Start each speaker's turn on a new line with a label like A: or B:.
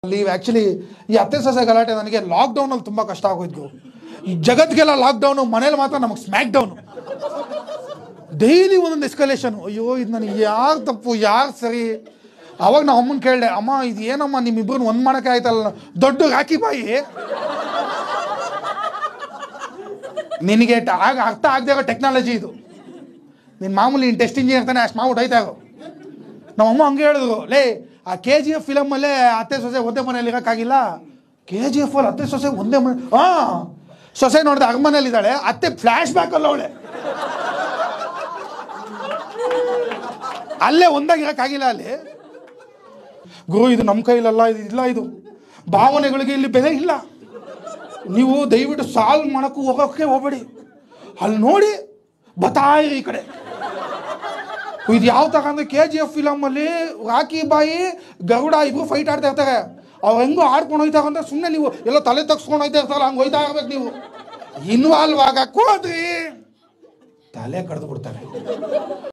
A: ಅಲ್ಲಿ ಆ್ಯಕ್ಚುಲಿ ಈ ಅತ್ತೆ ಸೊಸೆ ಗಲಾಟೆ ನನಗೆ ಲಾಕ್ಡೌನಲ್ಲಿ ತುಂಬ ಕಷ್ಟ ಆಗೋಯ್ತು ಈ ಜಗತ್ತಿಗೆಲ್ಲ ಲಾಕ್ಡೌನು ಮನೇಲಿ ಮಾತ್ರ ನಮಗೆ ಸ್ಮ್ಯಾಕ್ ಡೌನು ಡೈಲಿ ಒಂದೊಂದು ಎಸ್ಕಲೇಷನ್ ಅಯ್ಯೋ ಇದು ನನಗೆ ಯಾರು ತಪ್ಪು ಯಾರು ಸರಿ ಅವಾಗ ನಾವು ಅಮ್ಮನ ಕೇಳಿದೆ ಅಮ್ಮ ಇದು ಏನಮ್ಮ ನಿಮ್ಮಿಬ್ರನ್ನ ಒಂದು ಮಾಡೋಕ್ಕೆ ಆಯ್ತಲ್ಲ ದೊಡ್ಡ ರಾಕಿ ಬಾಯಿ ನಿನಗೆ ಟ- ಆಗ ಅರ್ಥ ಆಗದೆ ಇರೋ ಟೆಕ್ನಾಲಜಿ ಇದು ನಿನ್ನ ಮಾಮೂಲಿ ನೀನು ಟೆಸ್ಟ್ ಇಂಜಿನಿಯರ್ ತಾನೆ ಅಷ್ಟು ಮಾಡ್ಬಿಟ್ಟು ಆಯ್ತಾ ಇರೋ ನಮ್ಮ ಅಮ್ಮ ಹಂಗೆ ಹೇಳಿದ್ರು ಲೇ ಆ ಕೆ ಜಿ ಎಫ್ ಫಿಲಮಲ್ಲೇ ಅತ್ತೆ ಸೊಸೆ ಒಂದೇ ಮನೇಲಿ ಇರೋಕ್ಕಾಗಿಲ್ಲ ಕೆ ಜಿ ಎಫ್ ಅಲ್ಲಿ ಅತ್ತೆ ಸೊಸೆ ಒಂದೇ ಮನೆ ಹಾಂ ಸೊಸೆ ನೋಡಿದೆ ಅರಮನೇಲಿ ಇದ್ದಾಳೆ ಅತ್ತೆ ಫ್ಲ್ಯಾಶ್ ಬ್ಯಾಕ್ ಅಲ್ಲ ಅವಳೆ ಅಲ್ಲೇ ಒಂದಾಗಿರೋಕ್ಕಾಗಿಲ್ಲ ಅಲ್ಲಿ ಗುರು ಇದು ನಮ್ಮ ಕೈಲಲ್ಲ ಇದು ಇಲ್ಲ ಇದು ಭಾವನೆಗಳಿಗೆ ಇಲ್ಲಿ ಬೆಲೆ ಇಲ್ಲ ನೀವು ದಯವಿಟ್ಟು ಸಾಲ್ವ್ ಮಾಡೋಕ್ಕೂ ಹೋಗೋಕ್ಕೆ ಹೋಗ್ಬೇಡಿ ಅಲ್ಲಿ ನೋಡಿ ಬತಾಯಿರಿ ಈ ಕಡೆ ಇದು ಯಾವ ತರ ಅಂದ್ರೆ ಕೆ ಜಿ ಎಫ್ ಫಿಲಮಲ್ಲಿ ರಾಕಿ ಬಾಯಿ ಗರುಡ ಇಬ್ರು ಫೈಟ್ ಆಡ್ತಾ ಇರ್ತಾರೆ ಅವ್ರು ಹೆಂಗೋ ಆಡ್ಕೊಂಡು ಹೋಯ್ತಾರೆ ಅಂದ್ರೆ ಸುಮ್ಮನೆ ನೀವು ಎಲ್ಲ ತಲೆ ತಗ್ಸ್ಕೊಂಡು ಹೋಯ್ತಾ ಇರ್ತಾರಲ್ಲ ಹಂಗೆ ಹೋಯ್ತಾ ಇರ್ಬೇಕು ನೀವು ಇನ್ವಾಲ್ವ್ ಆಗಕ್ಕೆ ಹೋದ್ರಿ ತಲೆ ಕಡ್ದು ಬಿಡ್ತಾರೆ